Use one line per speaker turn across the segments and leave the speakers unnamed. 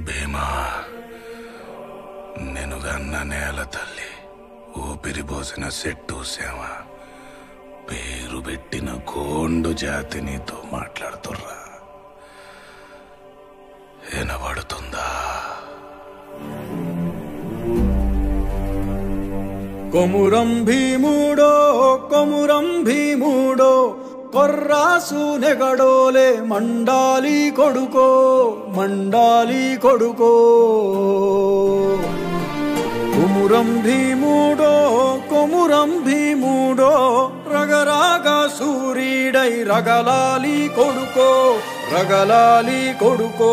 భీమా నేను గన్న నేల తల్లి ఊపిరి పోసిన చెట్టు సేవ పేరు పెట్టిన గోండు జాతి నీతో మాట్లాడుతుర్రా వినబడుతుందా
కొమురం భీముడో కొమురం భీముడో కొర్రాసు నెగడోలే మండాలి కొడుకో మండాలి కొడుకో కొమురం భీముడో కొమురం భీముడో రగరాగ సూరీడై రగలాలి కొడుకో రగలాలి కొడుకో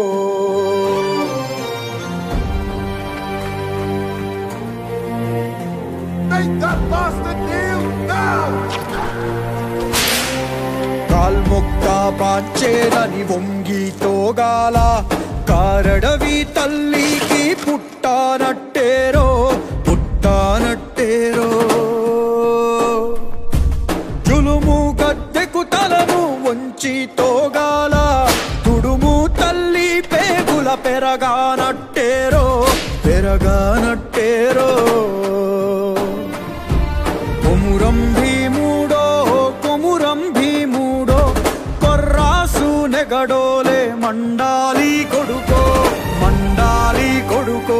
Make that bastard kneel now!
కాల్మొక్క పాచేరని వంగి తోగాల కారడవి తల్లికి పుట్టానట్టేరో పుట్టానట్టేరో జులుము గద్దెకు తలను వంచి తోగాల తుడుము తల్లి పేగుల పెరగానట్టేరో పెరగానట్టేరో కొమురం భీముడో కొమురం భీముడో కొర్రాసు నెగడోలే మండాలి కొడుకో మండాలి కొడుకో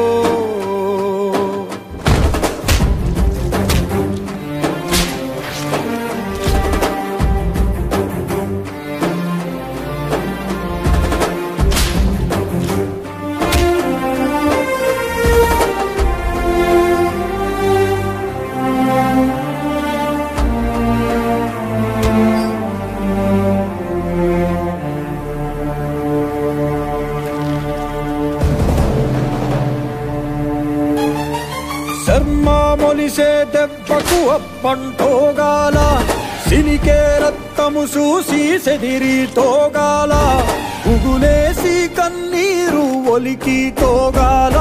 శర్మ మొలిసే దెబ్బకు అప్పంటోగాల సినికే రక్తము చూసి సెదిరి తోగాల ఉగులేసి కన్నీరు ఒలికి తోగాల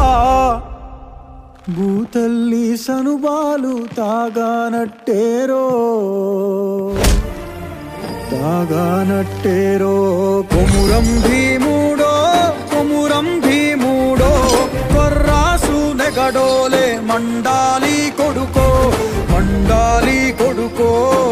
భూతల్లి సనుబాలు తాగానట్టేరో తాగానట్టేరో కొమురం భీముడో కొమురం భీముడో కొర్రాసు నెగడోలే మండాలి కొడుకో మండాలి కొడుకో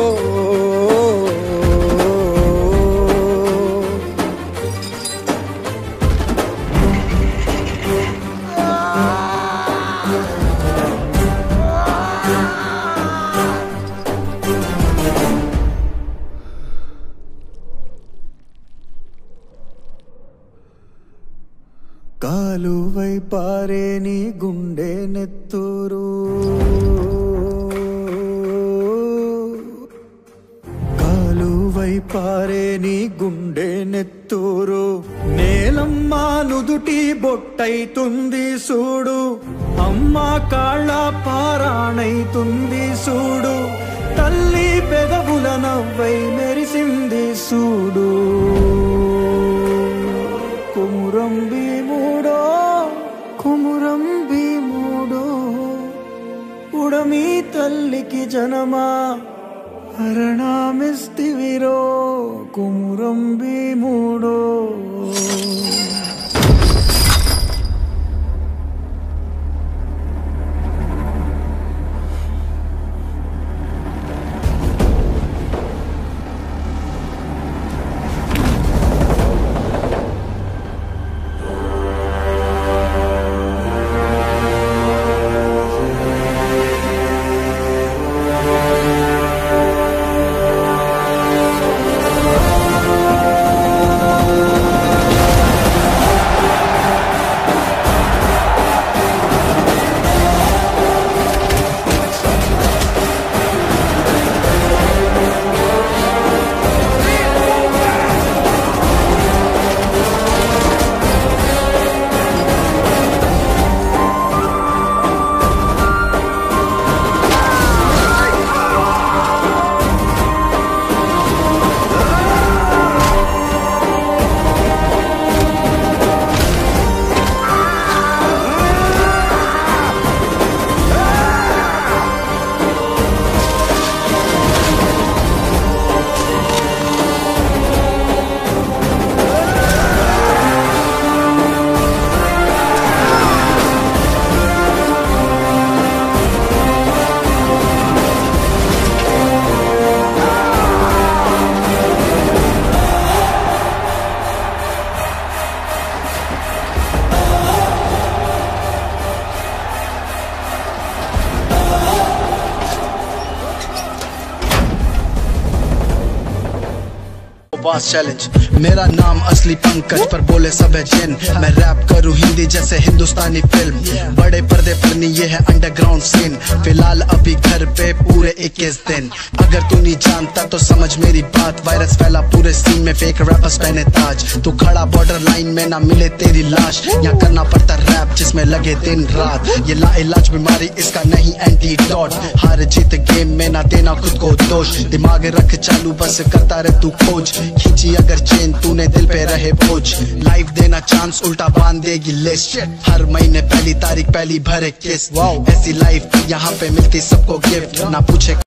కాలువై పారే నీ గుండె నెత్తూరు కాలువై పారే నీ గుండె నెత్తూరు నేలమ్మ నుదుటి బొట్టైతుంది సూడు అమ్మ కాళ్ళ పారాణైతుంది సూడు తల్లి పెదవుల నవ్వై మెరిసింది సూడు కుమురం భీముడో కుమురం భీముడో ఉడమి తల్లికి జనమా హరణామిస్తివిరో కుమురం భీముడో
बॉस चैलेंज मेरा नाम असली पंकज पर बोले सब है जिन मैं रैप करूँ हिंदी जैसे हिंदुस्तानी फिल्म बड़े पर्दे पर नहीं ये है अंडरग्राउंड सीन फिलहाल अभी घर पे पूरे 21 दिन अगर तू नहीं जानता तो समझ मेरी बात वायरस फैला पूरे सीन में फेक रैपर्स पहने ताज तू खड़ा बॉर्डर लाइन में ना मिले तेरी लाश यहाँ करना पड़ता रैप जिसमें लगे दिन रात ये ला इलाज बीमारी इसका नहीं एंटीडोट हार जीत गेम में ना देना खुद को दोष दिमाग रख चालू बस करता रहे तू खोज खींची अगर चेन तूने दिल पे रहे बोझ लाइफ देना चांस उल्टा बांध देगी लिस्ट हर महीने पहली तारीख पहली भरे किस्त ऐसी लाइफ यहाँ पे मिलती सबको गिफ्ट ना पूछे